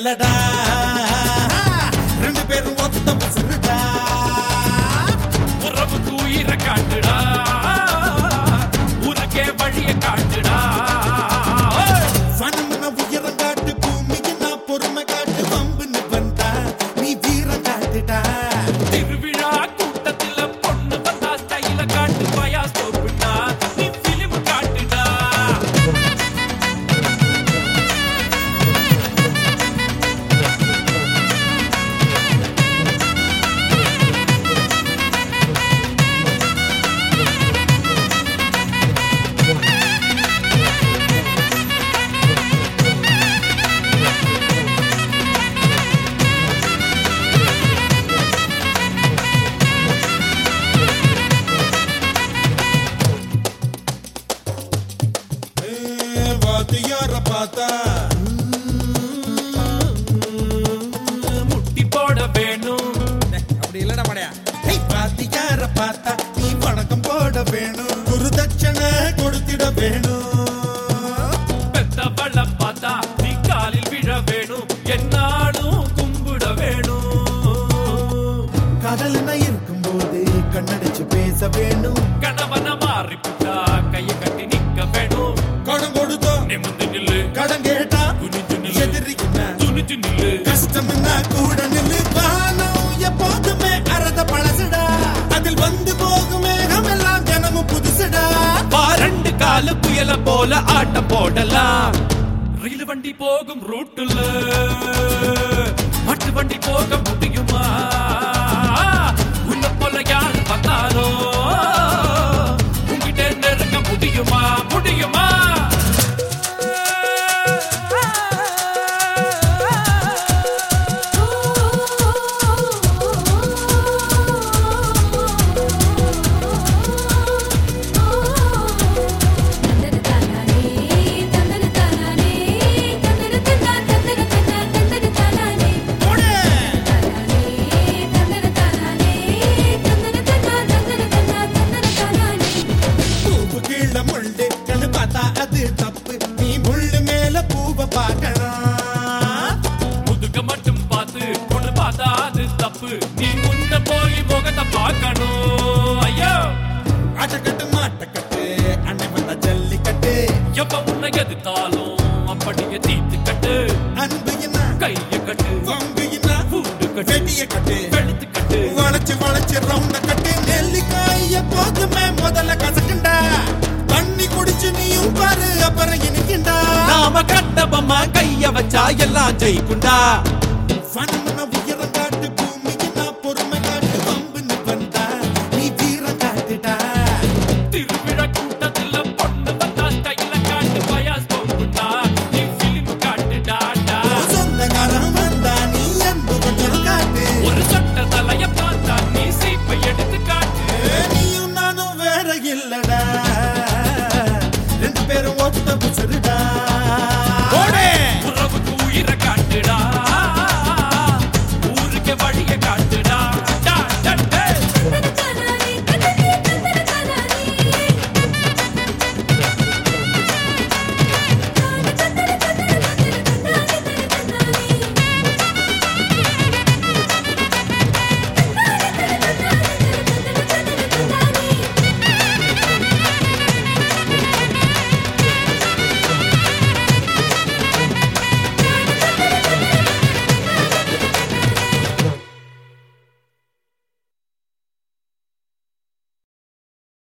இல்லடா ரெண்டு பேரும் ஒத்த பசுடா உறவுக்கு உயிரை காட்டுடா உனக்கே வழிய காட்டுடா ஓய்! சனமன உயரம் காட்டு பூமிக்கு நான் பொறுமை காட்டு வம்புன்னு வந்தா நீ வீரம் காட்டுடா திருவிழா கூட்டத்துல பொண்ணு வந்தா ஸ்டைல காட்டு பயா ஸ்டோப்புடா நீ பிலிம் காட்டுடா வாத்தியார பார்த்தா முட்டி போட வேணும் அப்படி இல்லடா மடையா ஹே, வாத்தியார பார்த்தா நீ வணக்கம் போட வேணும் குரு தட்சணை கொடுத்திட வேணும் பெத்தவள பார்த்தா நீ காலில் விழ வேணும் என்னாலும் கும்பிட வேணும் கடல்னா இருக்கும்போது கண்ணடிச்சு பேச வேணும் கணவன மாறி புட்டா கைய கட்டி நிக்க வேணும் கடன் கொடுத்தோம் நிமிந்து நில்லு கடன் கேட்டா குனிஞ்சு நில்லு எதிரிக்குன்னா துணிச்சு நில்லு கஷ்டம்னா கூட நில்லு வானம் எப்போதுமே அறத பழசுடா அதில் வந்து போகும் மேகம் எல்லாம் தினமும் புதுசுடா ரெண்டு காலு புயல போல ஆட்டம் போடலாம் ரயில் வண்டி போகும் ரூட்டுல மட்டு வண்டி போக முடியுமா உன்னை போல யாரு வந்தாலும் உங்ககிட்ட நெருங்க முடியுமா முடியுமா பூவு கீழ முள்ளு கண்ணு பார்த்தா அது தப்பு நீ முள்ளு மேல பூவை பார்க்கணும் முதுக மட்டும் பார்த்து பொண்ணு பார்த்தா அது தப்பு நீ முன்ன போய் முகத்தை பார்க்கணும் ஐயோ அட்டக்கட்டு மாட்டக்கட்டு அண்ணன் வந்த ஜல்லிக்கட்டு எப்ப உன்னை எதிர்த்தாலும் அப்படியே தீத்து கட்டு அன்பு என்ன கைய கட்டு வம்பு என்ன பூண்டு கட்டு வெட்டிய கட்டு வெளுத்து கட்டு வளைச்சு வளைச்சு ரவுண்ட கட்டு நெல்லிக்காய் எப்போதுமே முதல்ல கசக்குண்டா தண்ணி குடிச்சு நீயும் பாரு அப்புறம் இனிக்குண்டா நாம கட்டபம்மா கைய வச்சா எல்லாம் ஜெயிக்குண்டா